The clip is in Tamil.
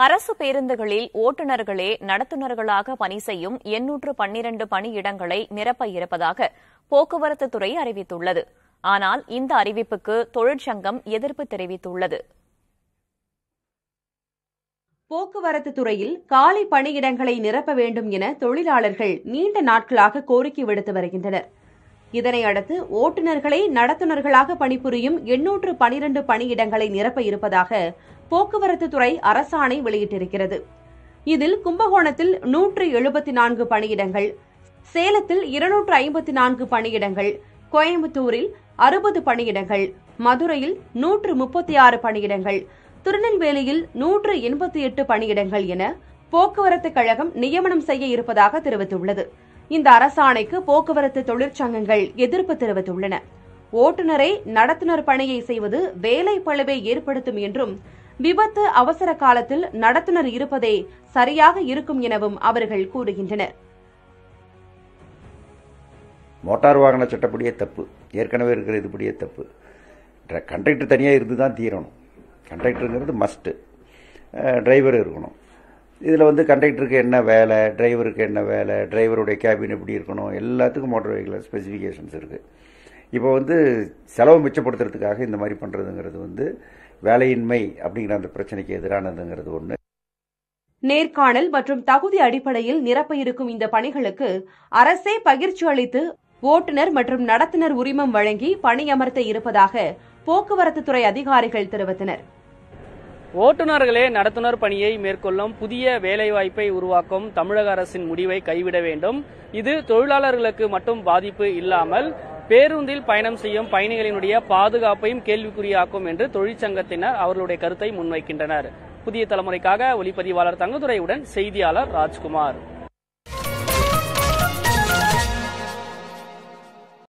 அரசு பேருந்துகளில் ஓட்டுநர்களே நடத்துனர்களாக பணி செய்யும் எண்ணூற்று பன்னிரண்டு பணியிடங்களை நிரப்ப இருப்பதாக போக்குவரத்து துறை அறிவித்துள்ளது ஆனால் இந்த அறிவிப்புக்கு தொழிற்சங்கம் எதிர்ப்பு தெரிவித்துள்ளது போக்குவரத்து துறையில் காலி பணியிடங்களை நிரப்ப வேண்டும் என தொழிலாளர்கள் நீண்ட நாட்களாக கோரிக்கை விடுத்து வருகின்றனர் இதனை அடுத்து ஓட்டுநர்களை நடத்துனர்களாக பணிபுரியும் எண்ணூற்று பனிரண்டு பணியிடங்களை நிரப்ப இருப்பதாக போக்குவரத்து துறை அரசாணை வெளியிட்டிருக்கிறது இதில் கும்பகோணத்தில் நூற்று எழுபத்தி நான்கு பணியிடங்கள் சேலத்தில் இருநூற்று ஐம்பத்தி நான்கு பணியிடங்கள் கோயம்புத்தூரில் அறுபது பணியிடங்கள் மதுரையில் நூற்று முப்பத்தி ஆறு பணியிடங்கள் திருநெல்வேலியில் நூற்று எண்பத்தி எட்டு பணியிடங்கள் என போக்குவரத்து கழகம் நியமனம் செய்ய இருப்பதாக தெரிவித்துள்ளது இந்த அரசாணைக்கு போக்குவரத்து தொழிற்சங்கங்கள் எதிர்ப்பு தெரிவித்துள்ளன ஓட்டுநரை நடத்துனர் பணியை செய்வது வேலை பழுவை ஏற்படுத்தும் என்றும் விபத்து அவசர காலத்தில் நடத்துனர் இருப்பதே சரியாக இருக்கும் எனவும் அவர்கள் கூறுகின்றனர் மோட்டார் வாகன சட்டப்படியே தப்பு ஏற்கனவே இருக்கிற இதுபடியே தப்பு ட்ர- கண்டக்டர் தனியாக இருந்து தான் தீரணும் கண்டக்டருங்கிறது மஸ்ட்டு டிரைவர் இருக்கணும் இதில் வந்து கண்டக்டருக்கு என்ன வேலை டிரைவருக்கு என்ன வேலை டிரைவருடைய கேபின் எப்படி இருக்கணும் எல்லாத்துக்கும் மோட்டார் வெஹிக்கிள் ஸ்பெசிஃபிகேஷன்ஸ் இருக்குது இப்போ வந்து செலவு மிச்சப்படுத்துறதுக்காக இந்த மாதிரி பண்ணுறதுங்கிறது வந்து வேலையின்மை அப்படிங்கிற அந்த பிரச்சனைக்கு எதிரானதுங்கிறது ஒன்று நேர்காணல் மற்றும் தகுதி அடிப்படையில் நிரப்ப இருக்கும் இந்த பணிகளுக்கு அரசே பகிர்ச்சி அளித்து ஓட்டுநர் மற்றும் நடத்துனர் உரிமம் வழங்கி பணியமர்த்த இருப்பதாக போக்குவரத்து துறை அதிகாரிகள் தெரிவித்தனர் ஓட்டுநர்களே நடத்துனர் பணியை மேற்கொள்ளும் புதிய வேலைவாய்ப்பை உருவாக்கும் தமிழக அரசின் முடிவை கைவிட வேண்டும் இது தொழிலாளர்களுக்கு மட்டும் பாதிப்பு இல்லாமல் பேருந்தில் பயணம் செய்யும் பயணிகளினுடைய பாதுகாப்பையும் கேள்விக்குறியாக்கும் என்று தொழிற்சங்கத்தினர் அவர்களுடைய கருத்தை முன்வைக்கின்றனர் புதிய தலைமுறைக்காக ஒளிப்பதிவாளர் தங்கதுரையுடன் செய்தியாளர் ராஜ்குமார்